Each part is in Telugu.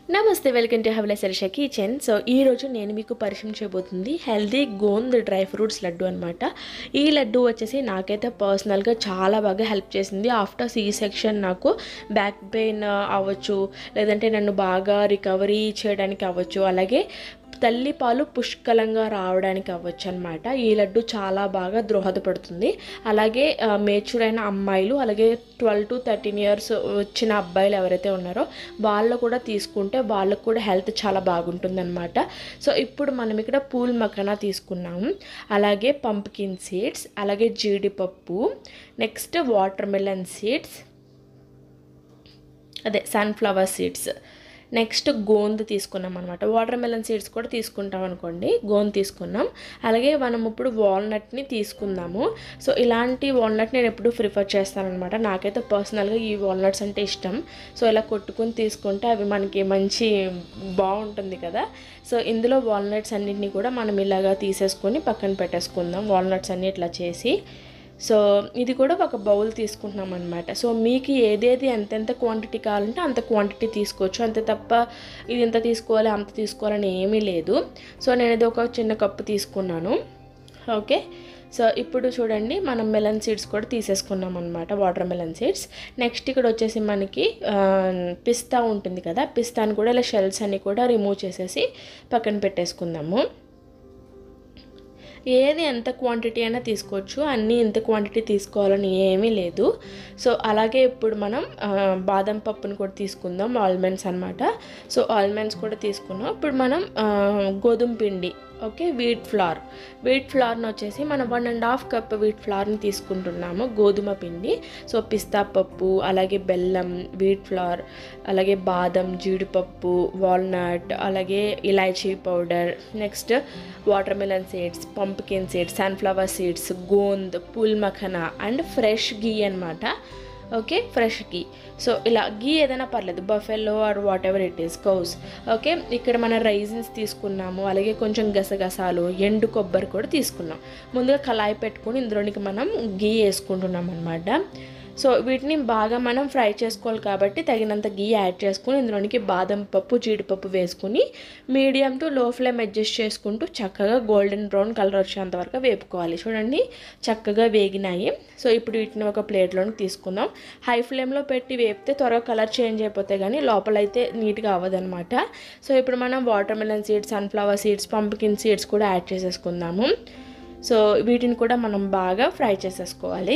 నమస్తే వెల్కమ్ టు హవ్ల శర్ష కిచెన్ సో ఈరోజు నేను మీకు పరిచయం చేయబోతుంది హెల్దీ గోంద్ డ్రై ఫ్రూట్స్ లడ్డు అనమాట ఈ లడ్డు వచ్చేసి నాకైతే పర్సనల్గా చాలా బాగా హెల్ప్ చేసింది ఆఫ్టర్ సి సెక్షన్ నాకు బ్యాక్ పెయిన్ అవ్వచ్చు లేదంటే నన్ను బాగా రికవరీ చేయడానికి అవ్వచ్చు అలాగే తల్లి పాలు పుష్కలంగా రావడానికి అవ్వచ్చు అనమాట ఈ లడ్డు చాలా బాగా దోహదపడుతుంది అలాగే మేచ్యూర్ అయిన అమ్మాయిలు అలాగే ట్వెల్వ్ టు థర్టీన్ ఇయర్స్ వచ్చిన అబ్బాయిలు ఎవరైతే ఉన్నారో వాళ్ళు కూడా తీసుకుంటే వాళ్ళకు కూడా హెల్త్ చాలా బాగుంటుందన్నమాట సో ఇప్పుడు మనం ఇక్కడ పూల్ మక్కన తీసుకున్నాము అలాగే పంప్కిన్ సీడ్స్ అలాగే జీడిపప్పు నెక్స్ట్ వాటర్ మెలన్ సీడ్స్ అదే సన్ఫ్లవర్ సీడ్స్ నెక్స్ట్ గోంద్ తీసుకున్నాం అనమాట వాటర్ మెలన్ సీడ్స్ కూడా తీసుకుంటాం అనుకోండి గోంద్ తీసుకున్నాం అలాగే మనం ఇప్పుడు వాల్నట్ని తీసుకుందాము సో ఇలాంటి వాల్నట్ నేను ఎప్పుడు ప్రిఫర్ చేస్తానమాట నాకైతే పర్సనల్గా ఈ వాల్నట్స్ అంటే ఇష్టం సో ఇలా కొట్టుకుని తీసుకుంటే అవి మనకి మంచి బాగుంటుంది కదా సో ఇందులో వాల్నట్స్ అన్నింటినీ కూడా మనం ఇలాగా తీసేసుకొని పక్కన పెట్టేసుకుందాం వాల్నట్స్ అన్ని ఇట్లా చేసి సో ఇది కూడా ఒక బౌల్ తీసుకుంటున్నాం అనమాట సో మీకు ఏదేది ఎంతెంత క్వాంటిటీ కావాలంటే అంత క్వాంటిటీ తీసుకోవచ్చు అంతే తప్ప ఇది ఎంత తీసుకోవాలి అంత తీసుకోవాలని ఏమీ లేదు సో నేను ఇది ఒక చిన్న కప్పు తీసుకున్నాను ఓకే సో ఇప్పుడు చూడండి మనం మెలన్ సీడ్స్ కూడా తీసేసుకున్నాం అనమాట వాటర్ మెలన్ సీడ్స్ నెక్స్ట్ ఇక్కడ వచ్చేసి మనకి పిస్తా ఉంటుంది కదా పిస్తాని కూడా ఇలా షెల్స్ అన్ని కూడా రిమూవ్ చేసేసి పక్కన పెట్టేసుకుందాము ఏది ఎంత క్వాంటిటీ అయినా తీసుకోవచ్చు అన్నీ ఎంత క్వాంటిటీ తీసుకోవాలని ఏమీ లేదు సో అలాగే ఇప్పుడు మనం బాదం పప్పును కూడా తీసుకుందాం ఆల్మండ్స్ అనమాట సో ఆల్మండ్స్ కూడా తీసుకున్నాం ఇప్పుడు మనం గోధుమ పిండి ఓకే వీట్ ఫ్లార్ వీట్ ఫ్లార్ని వచ్చేసి మనం one and half cup wheat ఫ్లార్ని తీసుకుంటున్నాము గోధుమ పిండి సో పిస్తా పప్పు అలాగే బెల్లం వీట్ ఫ్లార్ అలాగే బాదం జీడిపప్పు వాల్నట్ అలాగే ఇలాచీ powder next watermelon seeds pumpkin seeds sunflower seeds గోంద్ పుల్ మఖనా అండ్ ఫ్రెష్ గీ అనమాట ఓకే ఫ్రెష్ గీ సో ఇలా గీ ఏదైనా పర్లేదు buffalo or whatever it is cows okay ఇక్కడ మన రైజిన్స్ తీసుకున్నాము అలాగే కొంచెం గసగసాలు ఎండు కొబ్బరి కూడా తీసుకున్నాం ముందుగా కళాయి పెట్టుకొని ఇందులోనికి మనం గీ వేసుకుంటున్నాం అనమాట సో వీటిని బాగా మనం ఫ్రై చేసుకోవాలి కాబట్టి తగినంత గీ యాడ్ చేసుకుని ఇందులోనికి బాదం పప్పు జీడిపప్పు వేసుకుని medium to low flame adjust చేసుకుంటూ చక్కగా గోల్డెన్ బ్రౌన్ కలర్ వచ్చేంత వరకు వేపుకోవాలి చూడండి చక్కగా వేగినాయి సో ఇప్పుడు వీటిని ఒక ప్లేట్లోకి తీసుకుందాం హై ఫ్లేమ్లో పెట్టి వేపితే త్వరగా కలర్ చేంజ్ అయిపోతాయి కానీ లోపలైతే నీట్గా అవ్వదనమాట సో ఇప్పుడు మనం watermelon seeds sunflower seeds pumpkin seeds కూడా యాడ్ చేసేసుకుందాము సో వీటిని కూడా మనం బాగా ఫ్రై చేసేసుకోవాలి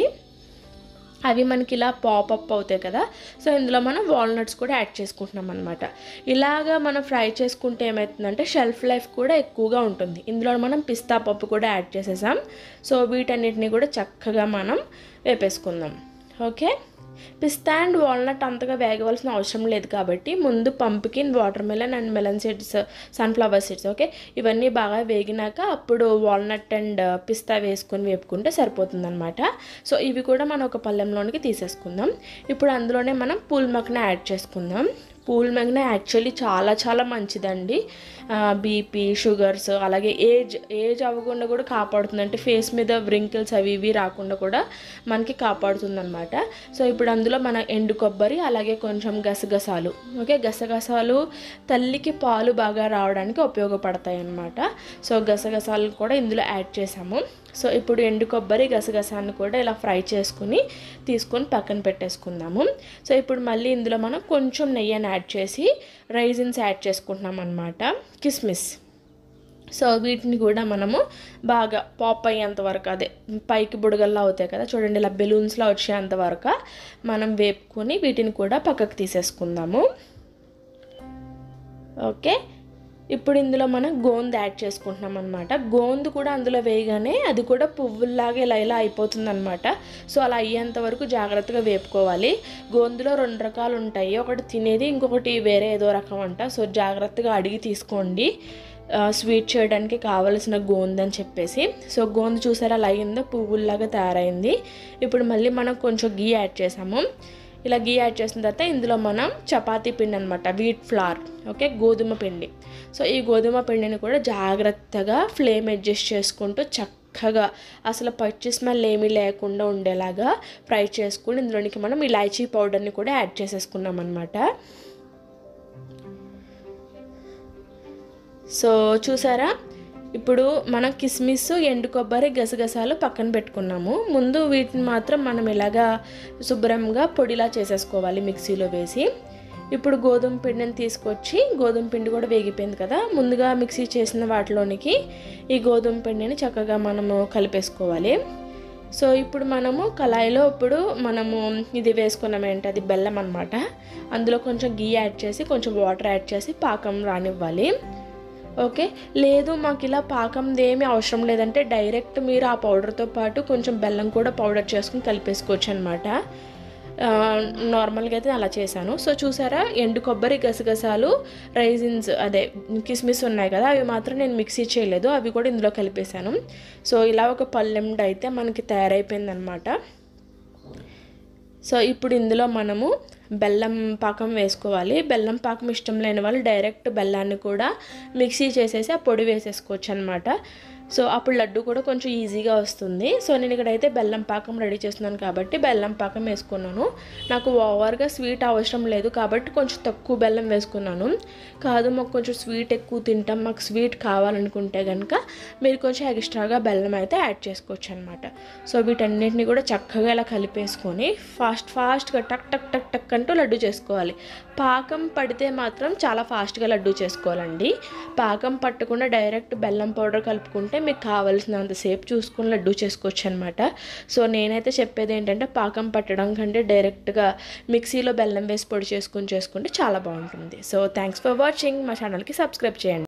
అవి మనకి ఇలా పాపప్ అవుతాయి కదా సో ఇందులో మనం వాల్నట్స్ కూడా యాడ్ చేసుకుంటున్నాం అనమాట ఇలాగా మనం ఫ్రై చేసుకుంటే ఏమవుతుందంటే షెల్ఫ్ లైఫ్ కూడా ఎక్కువగా ఉంటుంది ఇందులో మనం పిస్తా పప్పు కూడా యాడ్ చేసేసాం సో వీటన్నిటిని కూడా చక్కగా మనం వేపేసుకుందాం ఓకే పిస్తా అండ్ వాల్నట్ అంతగా వేగవలసిన అవసరం లేదు కాబట్టి ముందు pumpkin watermelon and melon seeds sunflower seeds okay ఇవన్నీ బాగా వేగినాక అప్పుడు వాల్నట్ అండ్ పిస్తా వేసుకొని వేపుకుంటే సరిపోతుందన్నమాట సో ఇవి కూడా మనం ఒక పళ్ళెంలోనికి తీసేసుకుందాం ఇప్పుడు అందులోనే మనం పూల్ మక్న యాడ్ చేసుకుందాం పూల్ మెగ్న యాక్చువల్లీ చాలా చాలా మంచిదండి బీపీ షుగర్స్ అలాగే ఏజ్ ఏజ్ అవ్వకుండా కూడా కాపాడుతుంది అంటే ఫేస్ మీద వ్రింకిల్స్ అవి ఇవి రాకుండా కూడా మనకి కాపాడుతుంది అనమాట సో ఇప్పుడు అందులో మన ఎండు కొబ్బరి అలాగే కొంచెం గసగసాలు ఓకే గసగసాలు తల్లికి పాలు బాగా రావడానికి ఉపయోగపడతాయి అన్నమాట సో గసగసాలు కూడా ఇందులో యాడ్ చేసాము సో ఇప్పుడు ఎండు కొబ్బరి గసగసాన్ని కూడా ఇలా ఫ్రై చేసుకుని తీసుకొని పక్కన పెట్టేసుకుందాము సో ఇప్పుడు మళ్ళీ ఇందులో మనం కొంచెం నెయ్యిని యాడ్ చేసి రైజిన్స్ యాడ్ చేసుకుంటున్నాం అనమాట కిస్మిస్ సో వీటిని కూడా మనము బాగా పాప్ అయ్యేంత వరకు అదే పైకి బుడగల్లా అవుతాయి కదా చూడండి ఇలా బెలూన్స్లో వచ్చేంత వరకు మనం వేపుకొని వీటిని కూడా పక్కకు తీసేసుకుందాము ఓకే ఇప్పుడు ఇందులో మనం గోంద్ యాడ్ చేసుకుంటున్నాం అనమాట గోంద్ కూడా అందులో వేయగానే అది కూడా పువ్వుల్లాగా ఇలా ఇలా అయిపోతుంది అనమాట సో అలా అయ్యేంత వరకు జాగ్రత్తగా వేపుకోవాలి గోందులో రెండు రకాలు ఉంటాయి ఒకటి తినేది ఇంకొకటి వేరే ఏదో రకం అంట సో జాగ్రత్తగా అడిగి తీసుకోండి స్వీట్ చేయడానికి కావలసిన గోంద్ అని చెప్పేసి సో గోంద్ చూసారా అలా అయిందో పువ్వుల్లాగా తయారైంది ఇప్పుడు మళ్ళీ మనం కొంచెం గీ యాడ్ చేసాము ఇలా గీ యాడ్ చేసిన తర్వాత ఇందులో మనం చపాతీ పిండి అనమాట వీట్ ఫ్లార్ ఓకే గోధుమ పిండి సో ఈ గోధుమ పిండిని కూడా జాగ్రత్తగా ఫ్లేమ్ అడ్జస్ట్ చేసుకుంటూ చక్కగా అసలు పచ్చి స్మెల్ ఏమీ లేకుండా ఉండేలాగా ఫ్రై చేసుకుని ఇందులోనికి మనం ఇలాచీ పౌడర్ని కూడా యాడ్ చేసేసుకున్నాం అనమాట సో చూసారా ఇప్పుడు మనం కిస్మిస్ ఎండు కొబ్బరి గసగసాలు పక్కన పెట్టుకున్నాము ముందు వీటిని మాత్రం మనం ఇలాగా శుభ్రంగా పొడిలా చేసేసుకోవాలి మిక్సీలో వేసి ఇప్పుడు గోధుమ పిండిని తీసుకొచ్చి గోధుమ పిండి కూడా వేగిపోయింది కదా ముందుగా మిక్సీ చేసిన వాటిలోనికి ఈ గోధుమ పిండిని చక్కగా మనము కలిపేసుకోవాలి సో ఇప్పుడు మనము కళాయిలో ఇప్పుడు మనము ఇది వేసుకున్నాం ఏంటి అది బెల్లం అనమాట అందులో కొంచెం గీ యాడ్ చేసి కొంచెం వాటర్ యాడ్ చేసి పాకం రానివ్వాలి ఓకే లేదు మాకు ఇలా పాకంది ఏమీ అవసరం లేదంటే డైరెక్ట్ మీరు ఆ పౌడర్తో పాటు కొంచెం బెల్లం కూడా పౌడర్ చేసుకుని కలిపేసుకోవచ్చు అనమాట నార్మల్గా అయితే అలా చేశాను సో చూసారా ఎండు కొబ్బరి గసగసాలు రైజిన్స్ అదే కిస్మిస్ ఉన్నాయి కదా అవి మాత్రం నేను మిక్సీ చేయలేదు అవి కూడా ఇందులో కలిపేశాను సో ఇలా ఒక పల్లెండు అయితే మనకి తయారైపోయిందనమాట సో ఇప్పుడు ఇందులో మనము బెల్లం పాకం వేసుకోవాలి బెల్లం పాకం ఇష్టం లేని వాళ్ళు డైరెక్ట్ బెల్లాన్ని కూడా మిక్సీ చేసేసి ఆ పొడి వేసేసుకోవచ్చు అనమాట సో అప్పుడు లడ్డు కూడా కొంచెం ఈజీగా వస్తుంది సో నేను ఇక్కడైతే బెల్లం పాకం రెడీ చేస్తున్నాను కాబట్టి బెల్లం పాకం వేసుకున్నాను నాకు ఓవర్గా స్వీట్ అవసరం లేదు కాబట్టి కొంచెం తక్కువ బెల్లం వేసుకున్నాను కాదు మాకు కొంచెం స్వీట్ ఎక్కువ తింటాం మాకు స్వీట్ కావాలనుకుంటే కనుక మీరు కొంచెం ఎక్స్ట్రాగా బెల్లం అయితే యాడ్ చేసుకోవచ్చు అనమాట సో వీటన్నిటిని కూడా చక్కగా ఇలా కలిపేసుకొని ఫాస్ట్ ఫాస్ట్గా టక్ టక్ టక్ టక్ అంటూ లడ్డు చేసుకోవాలి పాకం పడితే మాత్రం చాలా ఫాస్ట్గా లడ్డు చేసుకోవాలండి పాకం పట్టకుండా డైరెక్ట్ బెల్లం పౌడర్ కలుపుకుంటే మీకు కావాల్సినంతసేపు చూసుకొని లడ్డు చేసుకోవచ్చు అనమాట సో నేనైతే చెప్పేది ఏంటంటే పాకం పట్టడం కంటే డైరెక్ట్గా మిక్సీలో బెల్లం వేసి పొడి చేసుకొని చేసుకుంటే చాలా బాగుంటుంది సో థ్యాంక్స్ ఫర్ వాచింగ్ మా ఛానల్కి సబ్స్క్రైబ్ చేయండి